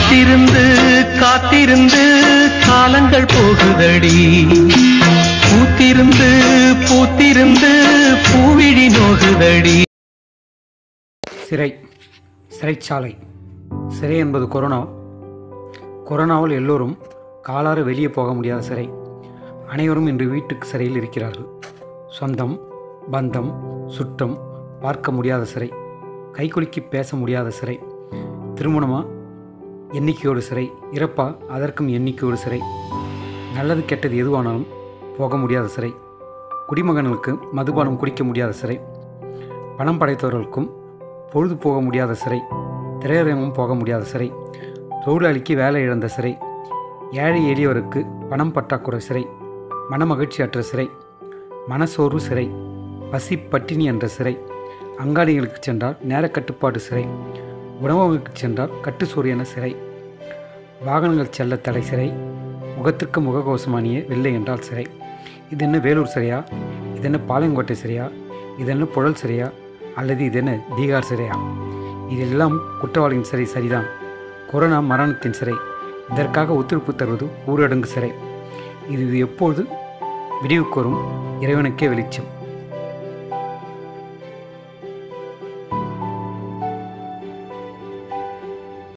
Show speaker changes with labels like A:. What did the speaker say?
A: காத்திருந்து காத்திருந்து காலங்கள் போகுதடி பூத்திருந்து பூத்திருந்து பூவிழி நோகுதடி
B: சிறை சிறைச்சாலை சிறை என்பது கொரோனா கொரோனாவில் எல்லோரும் காலாறு வெளியே போக முடியாத சிறை அனைவரும் இன்று வீட்டுக்கு சிறையில் இருக்கிறார்கள் சொந்தம் பந்தம் சுற்றம் பார்க்க முடியாத சிறை கைக்குலுக்கி பேச முடியாத சிறை திருமணமா எண்ணிக்கையோடு சிறை இறப்பா அதற்கும் எண்ணிக்கையோடு சிறை நல்லது கெட்டது எதுவானாலும் போக முடியாத சிறை குடிமகன்களுக்கு மதுபானம் குடிக்க முடியாத சிறை பணம் படைத்தவர்களுக்கும் பொழுது போக முடியாத சிறை திரையரங்கம் போக முடியாத சிறை தொழிலாளிக்கு வேலை இழந்த சிறை ஏழை எளியவருக்கு பணம் பற்றாக்குறை சிறை மனமகிழ்ச்சியற்ற சிறை மனசோர்வு சிறை பசி பட்டினி என்ற சிறை அங்காடிகளுக்கு சென்றால் நேர கட்டுப்பாடு சிறை உணவகங்களுக்கு சென்றால் கட்டுச்சோறு என சிறை வாகனங்கள் செல்ல தடை சிறை முகத்திற்கு முககோசம் அணிய வெள்ளை என்றால் சிறை இது என்ன வேலூர் சிறையா இது என்ன பாளையங்கோட்டை சிறையா இது என்ன புழல் சிறையா அல்லது இது என்ன பீகார் சிறையா இதெல்லாம் குற்றவாளியின் சிறை சரிதான் கொரோனா மரணத்தின் சிறை இதற்காக ஒத்துழைப்பு தருவது ஊரடங்கு சிறை இது எப்பொழுது விடிவு கோரும் இறைவனுக்கே வெளிச்சம்